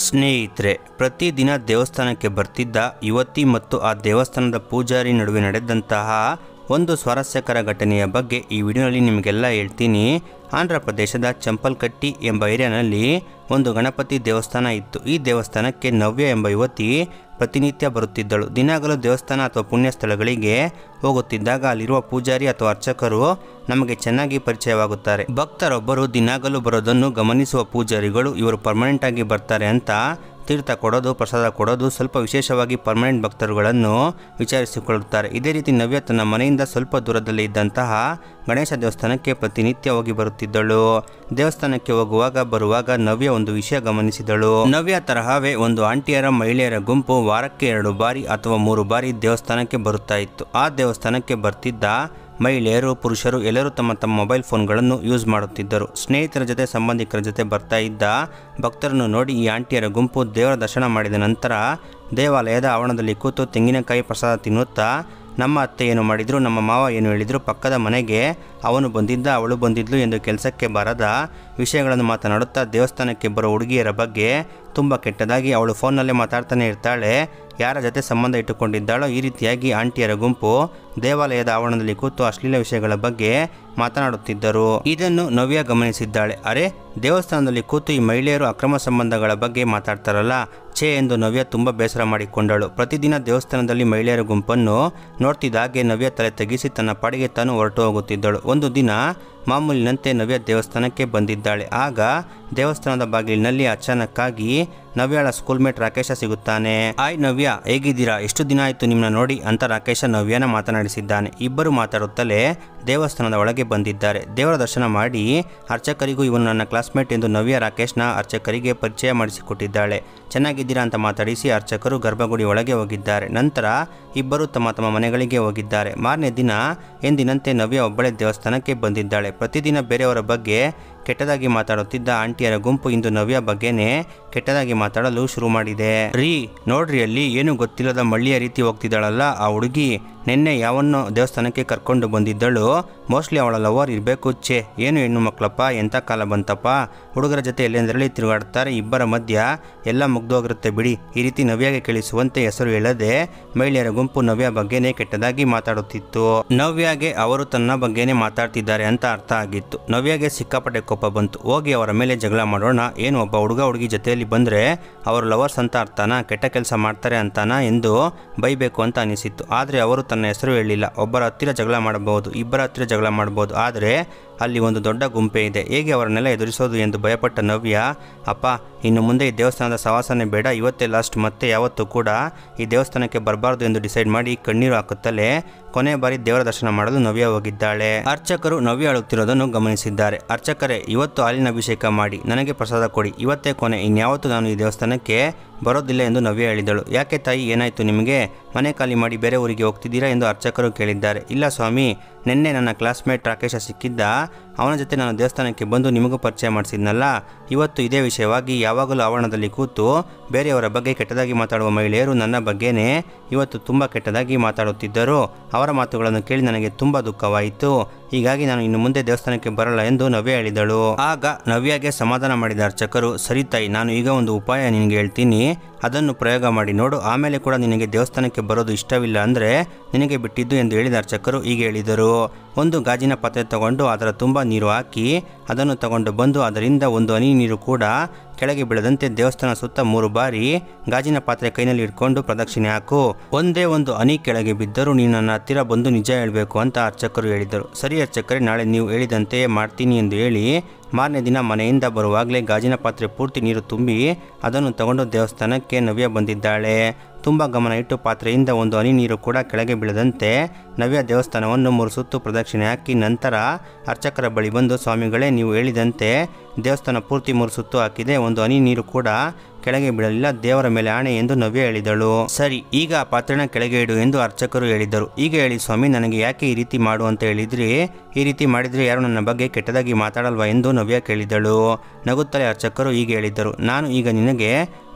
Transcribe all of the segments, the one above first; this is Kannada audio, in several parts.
ಸ್ನೇಹಿತರೆ ಪ್ರತಿದಿನ ದೇವಸ್ಥಾನಕ್ಕೆ ಬರ್ತಿದ್ದ ಯುವತಿ ಮತ್ತು ಆ ದೇವಸ್ಥಾನದ ಪೂಜಾರಿ ನಡುವೆ ನಡೆದಂತಹ ಒಂದು ಸ್ವಾರಸ್ಯಕರ ಘಟನೆಯ ಬಗ್ಗೆ ಈ ವಿಡಿಯೋನಲ್ಲಿ ನಿಮಗೆಲ್ಲ ಹೇಳ್ತೀನಿ ಆಂಧ್ರ ಪ್ರದೇಶದ ಚಂಪಲ್ಕಟ್ಟಿ ಎಂಬ ಏರಿಯಾನಲ್ಲಿ ಒಂದು ಗಣಪತಿ ದೇವಸ್ಥಾನ ಇತ್ತು ಈ ದೇವಸ್ಥಾನಕ್ಕೆ ನವ್ಯ ಎಂಬ ಯುವತಿ ಪ್ರತಿನಿತ್ಯ ಬರುತ್ತಿದ್ದಳು ದಿನಾಗಲೂ ದೇವಸ್ಥಾನ ಅಥವಾ ಪುಣ್ಯ ಸ್ಥಳಗಳಿಗೆ ಹೋಗುತ್ತಿದ್ದಾಗ ಅಲ್ಲಿರುವ ಪೂಜಾರಿ ಅಥವಾ ಅರ್ಚಕರು ನಮಗೆ ಚೆನ್ನಾಗಿ ಪರಿಚಯವಾಗುತ್ತಾರೆ ಭಕ್ತರೊಬ್ಬರು ದಿನಾಗಲೂ ಬರೋದನ್ನು ಗಮನಿಸುವ ಪೂಜಾರಿಗಳು ಇವರು ಪರ್ಮನೆಂಟ್ ಆಗಿ ಬರ್ತಾರೆ ಅಂತ ತೀರ್ಥ ಕೊಡೋದು ಪ್ರಸಾದ ಕೊಡೋದು ಸ್ವಲ್ಪ ವಿಶೇಷವಾಗಿ ಪರ್ಮನೆಂಟ್ ಭಕ್ತರುಗಳನ್ನು ವಿಚಾರಿಸಿಕೊಳ್ಳುತ್ತಾರೆ ಇದೇ ರೀತಿ ನವ್ಯ ತನ್ನ ಮನೆಯಿಂದ ಸ್ವಲ್ಪ ದೂರದಲ್ಲಿ ಇದ್ದಂತಹ ಗಣೇಶ ದೇವಸ್ಥಾನಕ್ಕೆ ಪ್ರತಿನಿತ್ಯ ಹೋಗಿ ಬರುತ್ತಿದ್ದಳು ದೇವಸ್ಥಾನಕ್ಕೆ ಹೋಗುವಾಗ ಬರುವಾಗ ನವ್ಯ ಒಂದು ವಿಷಯ ಗಮನಿಸಿದಳು ನವ್ಯ ತರಹವೇ ಒಂದು ಆಂಟಿಯರ ಮಹಿಳೆಯರ ಗುಂಪು ವಾರಕ್ಕೆ ಎರಡು ಬಾರಿ ಅಥವಾ ಮೂರು ಬಾರಿ ದೇವಸ್ಥಾನಕ್ಕೆ ಬರುತ್ತಾ ಇತ್ತು ಆ ದೇವಸ್ಥಾನಕ್ಕೆ ಬರ್ತಿದ್ದ ಮಹಿಳೆಯರು ಪುರುಷರು ಎಲ್ಲರೂ ತಮ್ಮ ತಮ್ಮ ಮೊಬೈಲ್ ಫೋನ್ಗಳನ್ನು ಯೂಸ್ ಮಾಡುತ್ತಿದ್ದರು ಸ್ನೇಹಿತರ ಜೊತೆ ಸಂಬಂಧಿಕರ ಜೊತೆ ಬರ್ತಾ ಇದ್ದ ಭಕ್ತರನ್ನು ನೋಡಿ ಈ ಆಂಟಿಯರ ಗುಂಪು ದೇವರ ದರ್ಶನ ಮಾಡಿದ ನಂತರ ದೇವಾಲಯದ ಆವರಣದಲ್ಲಿ ಕೂತು ತೆಂಗಿನಕಾಯಿ ಪ್ರಸಾದ ತಿನ್ನುತ್ತಾ ನಮ್ಮ ಅತ್ತೆ ಏನು ಮಾಡಿದ್ರು ನಮ್ಮ ಮಾವ ಏನು ಹೇಳಿದ್ರು ಪಕ್ಕದ ಮನೆಗೆ ಅವನು ಬಂದಿದ್ದ ಅವಳು ಬಂದಿದ್ಲು ಎಂದು ಕೆಲಸಕ್ಕೆ ಬಾರದ ವಿಷಯಗಳನ್ನು ಮಾತನಾಡುತ್ತಾ ದೇವಸ್ಥಾನಕ್ಕೆ ಬರೋ ಹುಡುಗಿಯರ ಬಗ್ಗೆ ತುಂಬ ಕೆಟ್ಟದಾಗಿ ಅವಳು ಫೋನ್ನಲ್ಲೇ ಮಾತಾಡ್ತಾನೆ ಇರ್ತಾಳೆ ಯಾರ ಜೊತೆ ಸಂಬಂಧ ಇಟ್ಟುಕೊಂಡಿದ್ದಾಳೋ ಈ ರೀತಿಯಾಗಿ ಆಂಟಿಯರ ಗುಂಪು ದೇವಾಲಯದ ಆವರಣದಲ್ಲಿ ಕೂತು ಅಶ್ಲೀಲ ವಿಷಯಗಳ ಬಗ್ಗೆ ಮಾತನಾಡುತ್ತಿದ್ದರು ಇದನ್ನು ನವ್ಯ ಗಮನಿಸಿದ್ದಾಳೆ ಅರೆ ದೇವಸ್ಥಾನದಲ್ಲಿ ಕೂತು ಈ ಮಹಿಳೆಯರು ಅಕ್ರಮ ಸಂಬಂಧಗಳ ಬಗ್ಗೆ ಮಾತಾಡ್ತಾರಲ್ಲ ಛೇ ಎಂದು ನವ್ಯ ತುಂಬ ಬೇಸರ ಮಾಡಿಕೊಂಡಳು ಪ್ರತಿದಿನ ದೇವಸ್ಥಾನದಲ್ಲಿ ಮಹಿಳೆಯರ ಗುಂಪನ್ನು ನೋಡ್ತಿದ್ದ ಹಾಗೆ ನವ್ಯ ತಲೆ ತೆಗೆಸಿ ತನ್ನ ಪಾಡಿಗೆ ತಾನು ಹೊರಟು ಹೋಗುತ್ತಿದ್ದಳು ಒಂದು ದಿನ ಮಾಮೂಲಿನಂತೆ ನವ್ಯ ದೇವಸ್ಥಾನಕ್ಕೆ ಬಂದಿದ್ದಾಳೆ ಆಗ ದೇವಸ್ಥಾನದ ಬಾಗಿಲಿನಲ್ಲಿ ಅಚಾನಕ್ಕಾಗಿ ನವ್ಯಾಳ ಸ್ಕೂಲ್ಮೇಟ್ ರಾಕೇಶ ಸಿಗುತ್ತಾನೆ ಆಯ್ ನವ್ಯ ಹೇಗಿದ್ದೀರಾ ಎಷ್ಟು ದಿನ ಆಯಿತು ನಿಮ್ಮನ್ನ ನೋಡಿ ಅಂತ ರಾಕೇಶ ನವ್ಯನ ಮಾತನಾಡಿಸಿದ್ದಾನೆ ಇಬ್ಬರು ಮಾತಾಡುತ್ತಲೇ ದೇವಸ್ಥಾನದ ಒಳಗೆ ಬಂದಿದ್ದಾರೆ ದೇವರ ದರ್ಶನ ಮಾಡಿ ಅರ್ಚಕರಿಗೂ ಇವನು ನನ್ನ ಕ್ಲಾಸ್ಮೇಟ್ ಎಂದು ನವ್ಯ ರಾಕೇಶ್ನ ಅರ್ಚಕರಿಗೆ ಪರಿಚಯ ಮಾಡಿಸಿಕೊಟ್ಟಿದ್ದಾಳೆ ಚೆನ್ನಾಗಿದ್ದೀರಾ ಅಂತ ಮಾತಾಡಿಸಿ ಅರ್ಚಕರು ಗರ್ಭಗುಡಿ ಒಳಗೆ ಹೋಗಿದ್ದಾರೆ ನಂತರ ಇಬ್ಬರು ತಮ್ಮ ತಮ್ಮ ಮನೆಗಳಿಗೆ ಹೋಗಿದ್ದಾರೆ ಮಾರನೇ ದಿನ ಎಂದಿನಂತೆ ನವ್ಯ ಒಬ್ಬಳೇ ದೇವಸ್ಥಾನಕ್ಕೆ ಬಂದಿದ್ದಾಳೆ ಪ್ರತಿದಿನ ಬೇರೆಯವರ ಬಗ್ಗೆ ಕೆಟ್ಟದಾಗಿ ಮಾತಾಡುತ್ತಿದ್ದ ಆಂಟಿಯರ ಗುಂಪು ಇಂದು ನವ್ಯ ಬಗ್ಗೆನೇ ಕೆಟ್ಟದಾಗಿ ಮಾತಾಡಲು ಶುರು ಮಾಡಿದೆ ರೀ ನೋಡ್ರಿ ಅಲ್ಲಿ ಏನು ಗೊತ್ತಿಲ್ಲದ ಮಳ್ಳಿಯ ರೀತಿ ಹೋಗ್ತಿದ್ದಾಳಲ್ಲ ಆ ಹುಡುಗಿ ನಿನ್ನೆ ಯಾವನ್ನೋ ದೇವಸ್ಥಾನಕ್ಕೆ ಕರ್ಕೊಂಡು ಬಂದಿದ್ದಳು ಮೋಸ್ಟ್ಲಿ ಅವಳ ಲವರ್ ಇರಬೇಕು ಛೇ ಏನು ಹೆಣ್ಣು ಮಕ್ಕಳಪ್ಪ ಎಂಥ ಕಾಲ ಬಂತಪ್ಪ ಹುಡುಗರ ಜೊತೆ ಎಲ್ಲೆಂದರಲ್ಲಿ ತಿರುಗಾಡ್ತಾರೆ ಇಬ್ಬರ ಮಧ್ಯ ಎಲ್ಲ ಮುಗ್ದೋಗಿರುತ್ತೆ ಬಿಡಿ ಈ ರೀತಿ ನವ್ಯಗೆ ಕೇಳಿಸುವಂತೆ ಹೆಸರು ಹೇಳದೆ ಮಹಿಳೆಯರ ಗುಂಪು ನವ್ಯ ಬಗ್ಗೆನೇ ಕೆಟ್ಟದಾಗಿ ಮಾತಾಡುತ್ತಿತ್ತು ನವ್ಯಗೆ ಅವರು ತನ್ನ ಬಗ್ಗೆನೇ ಮಾತಾಡ್ತಿದ್ದಾರೆ ಅಂತ ಅರ್ಥ ಆಗಿತ್ತು ನವ್ಯಗೆ ಸಿಕ್ಕಾಪಟ್ಟೆ ಕೋಪ ಬಂತು ಹೋಗಿ ಅವರ ಮೇಲೆ ಜಗಳ ಮಾಡೋಣ ಏನು ಒಬ್ಬ ಹುಡುಗ ಹುಡುಗಿ ಜೊತೆಯಲ್ಲಿ ಬಂದರೆ ಅವರು ಲವರ್ಸ್ ಅಂತ ಅರ್ಥನ ಕೆಟ್ಟ ಕೆಲಸ ಮಾಡ್ತಾರೆ ಅಂತಾನ ಎಂದು ಬೈಬೇಕು ಅಂತ ಅನಿಸಿತ್ತು ಆದರೆ ಅವರು ತನ್ನ ಹೆಸರು ಹೇಳಿಲ್ಲ ಒಬ್ಬರ ಹತ್ತಿರ ಜಗಳ ಮಾಡಬಹುದು ಇಬ್ಬರ ಹತ್ತಿರ ಜಗಳ ಮಾಡಬಹುದು ಆದರೆ ಅಲ್ಲಿ ಒಂದು ದೊಡ್ಡ ಗುಂಪೆ ಇದೆ ಹೇಗೆ ಅವರನ್ನೆಲ್ಲ ಎದುರಿಸೋದು ಎಂದು ಭಯಪಟ್ಟ ನವ್ಯ ಅಪ್ಪ ಇನ್ನು ಮುಂದೆ ಈ ದೇವಸ್ಥಾನದ ಸವಾಸನೆ ಬೇಡ ಇವತ್ತೇ ಲಾಸ್ಟ್ ಮತ್ತೆ ಯಾವತ್ತೂ ಕೂಡ ಈ ದೇವಸ್ಥಾನಕ್ಕೆ ಬರಬಾರ್ದು ಎಂದು ಡಿಸೈಡ್ ಮಾಡಿ ಕಣ್ಣೀರು ಹಾಕುತ್ತಲೇ ಕೊನೆ ಬಾರಿ ದೇವರ ದರ್ಶನ ಮಾಡಲು ನವ್ಯ ಹೋಗಿದ್ದಾಳೆ ಅರ್ಚಕರು ನವ್ಯ ಅಳುತ್ತಿರೋದನ್ನು ಗಮನಿಸಿದ್ದಾರೆ ಅರ್ಚಕರೇ ಇವತ್ತು ಹಾಲಿನ ಅಭಿಷೇಕ ಮಾಡಿ ನನಗೆ ಪ್ರಸಾದ ಕೊಡಿ ಇವತ್ತೇ ಕೊನೆ ಇನ್ಯಾವತ್ತೂ ನಾನು ಈ ದೇವಸ್ಥಾನಕ್ಕೆ ಬರೋದಿಲ್ಲ ಎಂದು ನವ್ಯ ಹೇಳಿದಳು ಯಾಕೆ ತಾಯಿ ಏನಾಯಿತು ನಿಮಗೆ ಮನೆ ಖಾಲಿ ಮಾಡಿ ಬೇರೆ ಊರಿಗೆ ಹೋಗ್ತಿದ್ದೀರಾ ಎಂದು ಅರ್ಚಕರು ಕೇಳಿದ್ದಾರೆ ಇಲ್ಲ ಸ್ವಾಮಿ ನಿನ್ನೆ ನನ್ನ ಕ್ಲಾಸ್ಮೇಟ್ ರಾಕೇಶ ಸಿಕ್ಕಿದ್ದ ಅವನ ಜೊತೆ ನಾನು ದೇವಸ್ಥಾನಕ್ಕೆ ಬಂದು ನಿಮಗೂ ಪರಿಚಯ ಮಾಡಿಸಿದ್ನಲ್ಲ ಇವತ್ತು ಇದೇ ವಿಷಯವಾಗಿ ಯಾವಾಗಲೂ ಆವರಣದಲ್ಲಿ ಕೂತು ಬೇರೆಯವರ ಬಗ್ಗೆ ಕೆಟ್ಟದಾಗಿ ಮಾತಾಡುವ ಮಹಿಳೆಯರು ನನ್ನ ಬಗ್ಗೆನೇ ಇವತ್ತು ತುಂಬ ಕೆಟ್ಟದಾಗಿ ಮಾತಾಡುತ್ತಿದ್ದರು ಅವರ ಮಾತುಗಳನ್ನು ಕೇಳಿ ನನಗೆ ತುಂಬ ದುಃಖವಾಯಿತು ಹೀಗಾಗಿ ನಾನು ಇನ್ನು ಮುಂದೆ ದೇವಸ್ಥಾನಕ್ಕೆ ಬರಲ್ಲ ಎಂದು ನವ್ಯ ಹೇಳಿದಳು ಆಗ ನವ್ಯಗೆ ಸಮಾಧಾನ ಮಾಡಿದ ಅರ್ಚಕರು ಸರಿ ತಾಯಿ ನಾನು ಈಗ ಒಂದು ಉಪಾಯ ನಿನಗೆ ಹೇಳ್ತೀನಿ ಅದನ್ನು ಪ್ರಯೋಗ ಮಾಡಿ ನೋಡು ಆಮೇಲೆ ಕೂಡ ನಿನಗೆ ದೇವಸ್ಥಾನಕ್ಕೆ ಬರೋದು ಇಷ್ಟವಿಲ್ಲ ಅಂದರೆ ನಿನಗೆ ಬಿಟ್ಟಿದ್ದು ಎಂದು ಹೇಳಿದ ಅರ್ಚಕರು ಹೀಗೆ ಹೇಳಿದರು ಒಂದು ಗಾಜಿನ ಪಾತ್ರೆ ತಗೊಂಡು ಅದರ ತುಂಬ ನೀರು ಹಾಕಿ ಅದನ್ನು ತಗೊಂಡು ಬಂದು ಅದರಿಂದ ಒಂದು ಹನಿ ನೀರು ಕೂಡ ಕೆಳಗೆ ಬೀಳದಂತೆ ದೇವಸ್ಥಾನ ಸುತ್ತ ಮೂರು ಬಾರಿ ಗಾಜಿನ ಪಾತ್ರೆ ಕೈನಲ್ಲಿ ಇಟ್ಕೊಂಡು ಪ್ರದಕ್ಷಿಣೆ ಹಾಕು ಒಂದೇ ಒಂದು ಹನಿ ಕೆಳಗೆ ಬಿದ್ದರೂ ನೀನು ನನ್ನ ಹತ್ತಿರ ಬಂದು ನಿಜ ಹೇಳಬೇಕು ಅಂತ ಅರ್ಚಕರು ಹೇಳಿದರು ಸರಿ ಅರ್ಚಕರೇ ನಾಳೆ ನೀವು ಹೇಳಿದಂತೆಯೇ ಮಾಡ್ತೀನಿ ಎಂದು ಹೇಳಿ ಮಾರನೇ ದಿನ ಮನೆಯಿಂದ ಬರುವಾಗಲೇ ಗಾಜಿನ ಪಾತ್ರೆ ಪೂರ್ತಿ ನೀರು ತುಂಬಿ ಅದನ್ನು ತಗೊಂಡು ದೇವಸ್ಥಾನಕ್ಕೆ ನವ್ಯ ಬಂದಿದ್ದಾಳೆ ತುಂಬ ಗಮನ ಇಟ್ಟು ಪಾತ್ರೆಯಿಂದ ಒಂದು ಹನಿ ನೀರು ಕೂಡ ಕೆಳಗೆ ಬೀಳದಂತೆ ನವ್ಯ ದೇವಸ್ಥಾನವನ್ನು ಮೂರು ಸುತ್ತು ಪ್ರದಕ್ಷಿಣೆ ಹಾಕಿ ನಂತರ ಅರ್ಚಕರ ಬಳಿ ಬಂದು ಸ್ವಾಮಿಗಳೇ ನೀವು ಹೇಳಿದಂತೆ ದೇವಸ್ಥಾನ ಪೂರ್ತಿ ಮೂರು ಸುತ್ತು ಹಾಕಿದೆ ಒಂದು ಹನಿ ನೀರು ಕೂಡ ಕೆಳಗೆ ಬೀಳಲಿಲ್ಲ ದೇವರ ಮೇಲೆ ಆಣೆ ಎಂದು ನವ್ಯ ಹೇಳಿದಳು ಸರಿ ಈಗ ಆ ಪಾತ್ರೆನ ಕೆಳಗೆ ಇಡು ಎಂದು ಅರ್ಚಕರು ಹೇಳಿದರು ಈಗ ಹೇಳಿ ಸ್ವಾಮಿ ನನಗೆ ಯಾಕೆ ಈ ರೀತಿ ಮಾಡು ಅಂತ ಹೇಳಿದ್ರಿ ಈ ರೀತಿ ಮಾಡಿದರೆ ಯಾರು ನನ್ನ ಬಗ್ಗೆ ಕೆಟ್ಟದಾಗಿ ಮಾತಾಡಲ್ವಾ ಎಂದು ನವ್ಯ ಕೇಳಿದಳು ನಗುತ್ತಲೇ ಅರ್ಚಕರು ಹೀಗೆ ಹೇಳಿದ್ದರು ನಾನು ಈಗ ನಿನಗೆ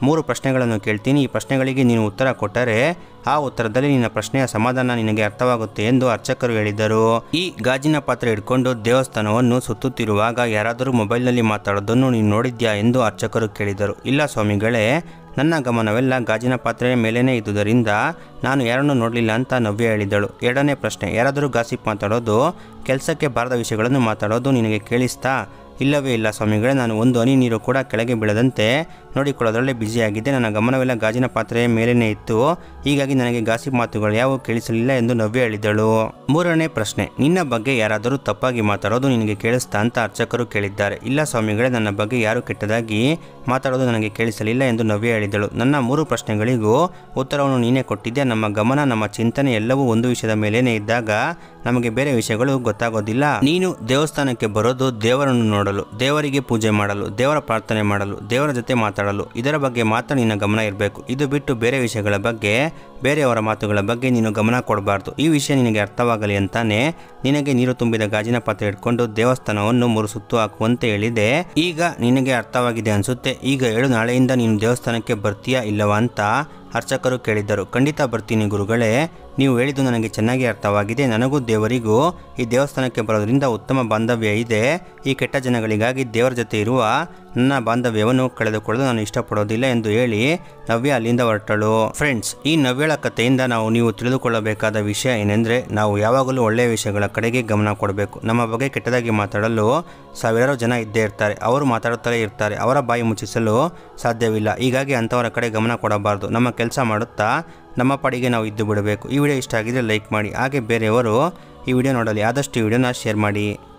ಮೂರು ಪ್ರಶ್ನೆಗಳನ್ನು ಕೇಳ್ತೀನಿ ಈ ಪ್ರಶ್ನೆಗಳಿಗೆ ನೀನು ಉತ್ತರ ಕೊಟ್ಟರೆ ಆ ಉತ್ತರದಲ್ಲಿ ನಿನ್ನ ಪ್ರಶ್ನೆಯ ಸಮಾಧಾನ ನಿನಗೆ ಅರ್ಥವಾಗುತ್ತೆ ಎಂದು ಅರ್ಚಕರು ಹೇಳಿದರು ಈ ಗಾಜಿನ ಪಾತ್ರೆ ಹಿಡ್ಕೊಂಡು ದೇವಸ್ಥಾನವನ್ನು ಸುತ್ತುತ್ತಿರುವಾಗ ಯಾರಾದರೂ ಮೊಬೈಲ್ನಲ್ಲಿ ಮಾತಾಡೋದನ್ನು ನೀನು ನೋಡಿದ್ಯಾ ಎಂದು ಅರ್ಚಕರು ಕೇಳಿದರು ಇಲ್ಲ ಸ್ವಾಮಿಗಳೇ ನನ್ನ ಗಮನವೆಲ್ಲ ಗಾಜಿನ ಪಾತ್ರೆಯ ಮೇಲೇನೇ ಇದ್ದುದರಿಂದ ನಾನು ಯಾರನ್ನೂ ನೋಡಲಿಲ್ಲ ಅಂತ ನವ್ಯ ಹೇಳಿದಳು ಎರಡನೇ ಪ್ರಶ್ನೆ ಯಾರಾದರೂ ಗಾಸಿಪ್ ಮಾತಾಡೋದು ಕೆಲಸಕ್ಕೆ ಬಾರದ ವಿಷಯಗಳನ್ನು ಮಾತಾಡೋದು ನಿನಗೆ ಕೇಳಿಸ್ತಾ ಇಲ್ಲವೇ ಇಲ್ಲ ಸ್ವಾಮಿಗಳೇ ನಾನು ಒಂದು ಹನಿ ನೀರು ಕೂಡ ಕೆಳಗೆ ಬೀಳದಂತೆ ನೋಡಿಕೊಳ್ಳೋದ್ರಲ್ಲೇ ಬ್ಯುಸಿಯಾಗಿದ್ದೆ ನನ್ನ ಗಮನವೆಲ್ಲ ಗಾಜಿನ ಪಾತ್ರೆಯ ಮೇಲೇನೇ ಇತ್ತು ಹೀಗಾಗಿ ನನಗೆ ಗಾಸಿಪ್ ಮಾತುಗಳು ಯಾವುವು ಕೇಳಿಸಲಿಲ್ಲ ಎಂದು ನವ್ಯ ಹೇಳಿದಳು ಮೂರನೇ ಪ್ರಶ್ನೆ ನಿನ್ನ ಬಗ್ಗೆ ಯಾರಾದರೂ ತಪ್ಪಾಗಿ ಮಾತಾಡೋದು ನಿನಗೆ ಕೇಳಿಸ್ತಾ ಅಂತ ಅರ್ಚಕರು ಕೇಳಿದ್ದಾರೆ ಇಲ್ಲ ಸ್ವಾಮಿಗಳೇ ನನ್ನ ಬಗ್ಗೆ ಯಾರು ಕೆಟ್ಟದಾಗಿ ಮಾತಾಡೋದು ನನಗೆ ಕೇಳಿಸಲಿಲ್ಲ ಎಂದು ನವ್ಯ ಹೇಳಿದಳು ನನ್ನ ಮೂರು ಪ್ರಶ್ನೆಗಳಿಗೂ ಉತ್ತರವನ್ನು ನೀನೇ ಕೊಟ್ಟಿದ್ದೆ ನಮ್ಮ ಗಮನ ನಮ್ಮ ಚಿಂತನೆ ಎಲ್ಲವೂ ಒಂದು ವಿಷಯದ ಮೇಲೇನೆ ಇದ್ದಾಗ ನಮಗೆ ಬೇರೆ ವಿಷಯಗಳು ಗೊತ್ತಾಗೋದಿಲ್ಲ ನೀನು ದೇವಸ್ಥಾನಕ್ಕೆ ಬರೋದು ದೇವರನ್ನು ನೋಡಲು ದೇವರಿಗೆ ಪೂಜೆ ಮಾಡಲು ದೇವರ ಪ್ರಾರ್ಥನೆ ಮಾಡಲು ದೇವರ ಜೊತೆ ಮಾತಾಡಲು ಇದರ ಬಗ್ಗೆ ಮಾತ್ರ ನಿನ್ನ ಗಮನ ಇರಬೇಕು ಇದು ಬಿಟ್ಟು ಬೇರೆ ವಿಷಯಗಳ ಬಗ್ಗೆ ಬೇರೆಯವರ ಮಾತುಗಳ ಬಗ್ಗೆ ನೀನು ಗಮನ ಕೊಡಬಾರ್ದು ಈ ವಿಷಯ ನಿನಗೆ ಅರ್ಥವಾಗಲಿ ಅಂತಾನೆ ನಿನಗೆ ನೀರು ತುಂಬಿದ ಗಾಜಿನ ಪಾತ್ರೆ ಇಟ್ಕೊಂಡು ದೇವಸ್ಥಾನವನ್ನು ಮೂರು ಸುತ್ತು ಹಾಕುವಂತೆ ಹೇಳಿದೆ ಈಗ ನಿನಗೆ ಅರ್ಥವಾಗಿದೆ ಅನ್ಸುತ್ತೆ ಈಗ ಹೇಳು ನಾಳೆಯಿಂದ ನೀನು ದೇವಸ್ಥಾನಕ್ಕೆ ಬರ್ತೀಯಾ ಇಲ್ಲವಾ ಅಂತ ಅರ್ಚಕರು ಕೇಳಿದ್ದರು ಖಂಡಿತ ಬರ್ತೀನಿ ಗುರುಗಳೇ ನೀವು ಹೇಳಿದ್ದು ನನಗೆ ಚೆನ್ನಾಗಿ ಅರ್ಥವಾಗಿದೆ ನನಗೂ ದೇವರಿಗೂ ಈ ದೇವಸ್ಥಾನಕ್ಕೆ ಬರೋದ್ರಿಂದ ಉತ್ತಮ ಬಾಂಧವ್ಯ ಇದೆ ಈ ಕೆಟ್ಟ ಜನಗಳಿಗಾಗಿ ದೇವರ ಜೊತೆ ಇರುವ ನನ್ನ ಬಾಂಧವ್ಯವನ್ನು ಕಳೆದುಕೊಳ್ಳಲು ನಾನು ಇಷ್ಟಪಡೋದಿಲ್ಲ ಎಂದು ಹೇಳಿ ನವ್ಯ ಅಲ್ಲಿಂದ ಹೊರಟಳು ಫ್ರೆಂಡ್ಸ್ ಈ ನವ್ಯಳ ಕಥೆಯಿಂದ ನಾವು ನೀವು ತಿಳಿದುಕೊಳ್ಳಬೇಕಾದ ವಿಷಯ ಏನೆಂದರೆ ನಾವು ಯಾವಾಗಲೂ ಒಳ್ಳೆಯ ವಿಷಯಗಳ ಕಡೆಗೆ ಗಮನ ಕೊಡಬೇಕು ನಮ್ಮ ಬಗ್ಗೆ ಕೆಟ್ಟದಾಗಿ ಮಾತಾಡಲು ಸಾವಿರಾರು ಜನ ಇದ್ದೇ ಇರ್ತಾರೆ ಅವರು ಮಾತಾಡುತ್ತಲೇ ಇರ್ತಾರೆ ಅವರ ಬಾಯಿ ಮುಚ್ಚಿಸಲು ಸಾಧ್ಯವಿಲ್ಲ ಹೀಗಾಗಿ ಅಂಥವರ ಕಡೆ ಗಮನ ಕೊಡಬಾರ್ದು ನಮ್ಮ ಕೆಲಸ ಮಾಡುತ್ತಾ ನಮ್ಮ ಪಾಡಿಗೆ ನಾವು ಇದ್ದು ಬಿಡಬೇಕು ಈ ವಿಡಿಯೋ ಇಷ್ಟ ಆಗಿದ್ರೆ ಲೈಕ್ ಮಾಡಿ ಹಾಗೆ ಬೇರೆಯವರು ಈ ವಿಡಿಯೋ ನೋಡಲಿ ಆದಷ್ಟು ಈ ವಿಡಿಯೋನ ಶೇರ್ ಮಾಡಿ